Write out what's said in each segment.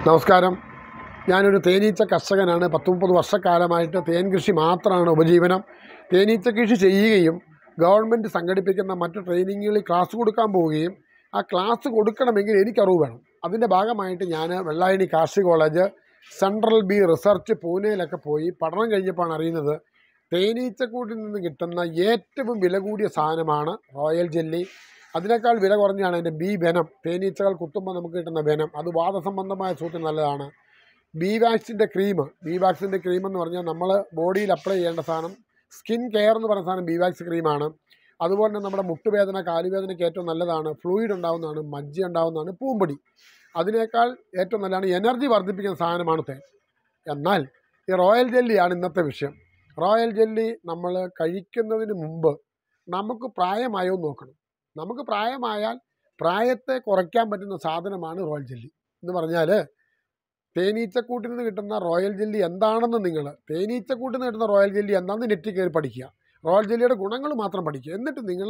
നമസ്കാരം ഞാനൊരു തേനീച്ച കർഷകനാണ് പത്ത് മുപ്പത് വർഷക്കാലമായിട്ട് തേൻ കൃഷി മാത്രമാണ് ഉപജീവനം തേനീച്ച കൃഷി ചെയ്യുകയും ഗവൺമെൻറ് സംഘടിപ്പിക്കുന്ന മറ്റു ട്രെയിനിങ്ങുകളിൽ ക്ലാസ് കൊടുക്കാൻ പോവുകയും ആ ക്ലാസ് കൊടുക്കണമെങ്കിൽ എനിക്ക് അറിവ് വേണം അതിൻ്റെ ഭാഗമായിട്ട് ഞാൻ വെള്ളായണി കാർഷിക കോളേജ് സെൻട്രൽ ബി റിസർച്ച് പൂനെയിലൊക്കെ പോയി പഠനം കഴിഞ്ഞപ്പോഴാണ് അറിയുന്നത് തേനീച്ചക്കൂട്ടിൽ നിന്ന് കിട്ടുന്ന ഏറ്റവും വില കൂടിയ സാധനമാണ് റോയൽ ജെല്ലി അതിനേക്കാൾ വില കുറഞ്ഞാണ് അതിൻ്റെ ബി വെനം തേനീച്ചകൾ കുത്തുമ്പോൾ നമുക്ക് കിട്ടുന്ന വെനം അത് വാദസംബന്ധമായ സൂത്തിന് നല്ലതാണ് ബി വാക്സിൻ്റെ ക്രീം ബി വാക്സിൻ്റെ ക്രീം എന്ന് പറഞ്ഞാൽ നമ്മൾ ബോഡിയിൽ അപ്ലൈ ചെയ്യേണ്ട സാധനം സ്കിൻ കെയർ എന്ന് പറയുന്ന സാധനം ബി വാക്സ് ക്രീമാണ് അതുപോലെ തന്നെ നമ്മുടെ മുട്ടുവേദന കാലുവേദനയ്ക്ക് ഏറ്റവും നല്ലതാണ് ഫ്ലൂയിഡ് ഉണ്ടാവുന്നതാണ് മജ്ജ ഉണ്ടാവുന്നതാണ് പൂമ്പൊടി അതിനേക്കാൾ ഏറ്റവും നല്ലതാണ് എനർജി വർദ്ധിപ്പിക്കുന്ന സാധനമാണ് തേൻ എന്നാൽ ഈ റോയൽ ജെല്ലിയാണ് ഇന്നത്തെ വിഷയം റോയൽ ജെല്ലി നമ്മൾ കഴിക്കുന്നതിന് മുമ്പ് നമുക്ക് പ്രായമായോ എന്ന് നോക്കണം നമുക്ക് പ്രായമായാൽ പ്രായത്തെ കുറയ്ക്കാൻ പറ്റുന്ന സാധനമാണ് റോയൽ ജെല്ലി എന്ന് പറഞ്ഞാൽ തേനീച്ചക്കൂട്ടിൽ നിന്ന് കിട്ടുന്ന റോയൽ ജെല്ലി എന്താണെന്ന് നിങ്ങൾ തേനീച്ചക്കൂട്ടിൽ നിന്ന് കിട്ടുന്ന റോയൽ ജെല്ലി എന്താണെന്ന് നെറ്റിൽ കയറി പഠിക്കുക റോയൽ ജെല്ലിയുടെ ഗുണങ്ങൾ മാത്രം പഠിക്കുക എന്നിട്ട് നിങ്ങൾ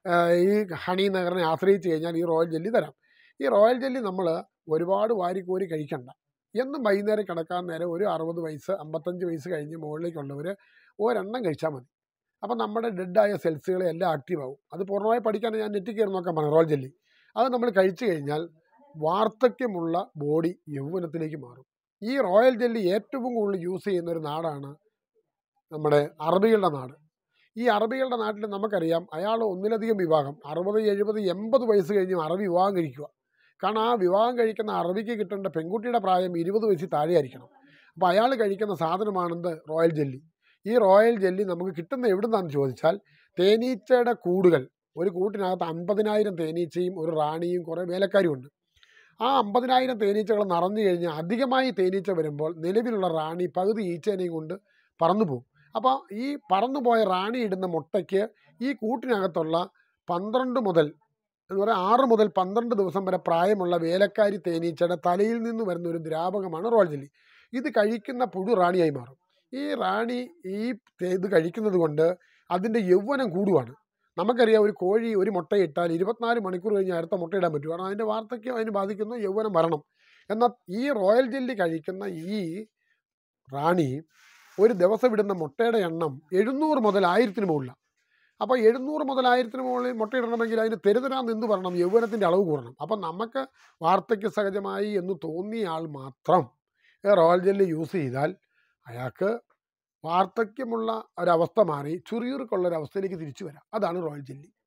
ഈ ഹണി നഗറിനെ ആശ്രയിച്ച് കഴിഞ്ഞാൽ ഈ റോയൽ ജെല്ലി തരാം ഈ റോയൽ ജെല്ലി നമ്മൾ ഒരുപാട് വാരിക്കോരി കഴിക്കണ്ട എന്നും വൈകുന്നേരം കിടക്കാൻ നേരം ഒരു അറുപത് വയസ്സ് അമ്പത്തഞ്ച് വയസ്സ് കഴിഞ്ഞ് മുകളിലേക്കുള്ളവർ ഒരെണ്ണം കഴിച്ചാൽ മതി അപ്പോൾ നമ്മുടെ ഡെഡായ സെൽസുകളെ എല്ലാം ആക്റ്റീവ് ആവും അത് പൂർണ്ണമായി പഠിക്കാൻ ഞാൻ നെറ്റിൽ കയറി നോക്കാൻ പറഞ്ഞു റോയൽ ജെല്ലി അത് നമ്മൾ കഴിച്ചു കഴിഞ്ഞാൽ വാർദ്ധക്യമുള്ള ബോഡി യൗവനത്തിലേക്ക് മാറും ഈ റോയൽ ജെല്ലി ഏറ്റവും കൂടുതൽ യൂസ് ചെയ്യുന്ന ഒരു നാടാണ് നമ്മുടെ അറബികളുടെ നാട് ഈ അറബികളുടെ നാട്ടിൽ നമുക്കറിയാം അയാൾ ഒന്നിലധികം വിവാഹം അറുപത് എഴുപത് എൺപത് വയസ്സ് കഴിഞ്ഞ് അറബി വിവാഹം കഴിക്കുക കാരണം ആ വിവാഹം കഴിക്കുന്ന അറബിക്ക് കിട്ടേണ്ട പെൺകുട്ടിയുടെ പ്രായം ഇരുപത് വയസ്സിൽ താഴെയായിരിക്കണം അപ്പോൾ അയാൾ കഴിക്കുന്ന സാധനമാണെന്ത് റോയൽ ജെല്ലി ഈ റോയൽ ജെല്ലി നമുക്ക് കിട്ടുന്ന എവിടുന്നാണെന്ന് ചോദിച്ചാൽ തേനീച്ചയുടെ കൂടുകൾ ഒരു കൂട്ടിനകത്ത് അമ്പതിനായിരം തേനീച്ചയും ഒരു റാണിയും കുറേ വേലക്കാരും ഉണ്ട് ആ അമ്പതിനായിരം തേനീച്ചകൾ നിറഞ്ഞു കഴിഞ്ഞാൽ അധികമായി തേനീച്ച വരുമ്പോൾ നിലവിലുള്ള റാണി പകുതി ഈച്ചേനെയും കൊണ്ട് പറന്നു പോകും അപ്പോൾ ഈ പറന്നുപോയ റാണി ഇടുന്ന മുട്ടയ്ക്ക് ഈ കൂട്ടിനകത്തുള്ള പന്ത്രണ്ട് മുതൽ എന്ന് പറയാം ആറ് മുതൽ പന്ത്രണ്ട് ദിവസം വരെ പ്രായമുള്ള വേലക്കാരി തേനീച്ചയുടെ തലയിൽ നിന്ന് വരുന്ന ഒരു ദ്രാവകമാണ് റോൾ ജെല്ലി ഇത് കഴിക്കുന്ന പുഴു റാണിയായി മാറും ഈ റാണി ഈ തേ- ഇത് കഴിക്കുന്നത് കൊണ്ട് അതിൻ്റെ യൗവനം കൂടുവാണ് നമുക്കറിയാം ഒരു കോഴി ഒരു മുട്ടയിട്ടാൽ ഇരുപത്തിനാല് മണിക്കൂർ കഴിഞ്ഞ് അടുത്ത മുട്ടയിടാൻ പറ്റും കാരണം അതിൻ്റെ വാർദ്ധക്യം അതിന് ബാധിക്കുന്നു യൗവനം വരണം എന്നാൽ ഈ റോയൽ ജെല്ലി കഴിക്കുന്ന ഈ റാണി ഒരു ദിവസം ഇടുന്ന മുട്ടയുടെ എണ്ണം എഴുന്നൂറ് മുതൽ ആയിരത്തിന് മുകളിലാണ് അപ്പോൾ എഴുന്നൂറ് മുതൽ ആയിരത്തിന് മുകളിൽ മുട്ടയിടണമെങ്കിൽ അതിന് തെരുതരാന്ന് എന്ത് പറയണം യൗവനത്തിൻ്റെ അളവ് കൂടണം അപ്പം നമുക്ക് വാർദ്ധക്യ സഹജമായി എന്ന് തോന്നിയ ആൾ മാത്രം ഈ റോയൽ ജെല്ലി യൂസ് ചെയ്താൽ അയാൾക്ക് വാർദ്ധക്യമുള്ള ഒരവസ്ഥ മാറി ചുറിയുറുക്കുള്ള ഒരു അവസ്ഥയിലേക്ക് തിരിച്ചു വരാം അതാണ് റോയൽ ജെല്ലി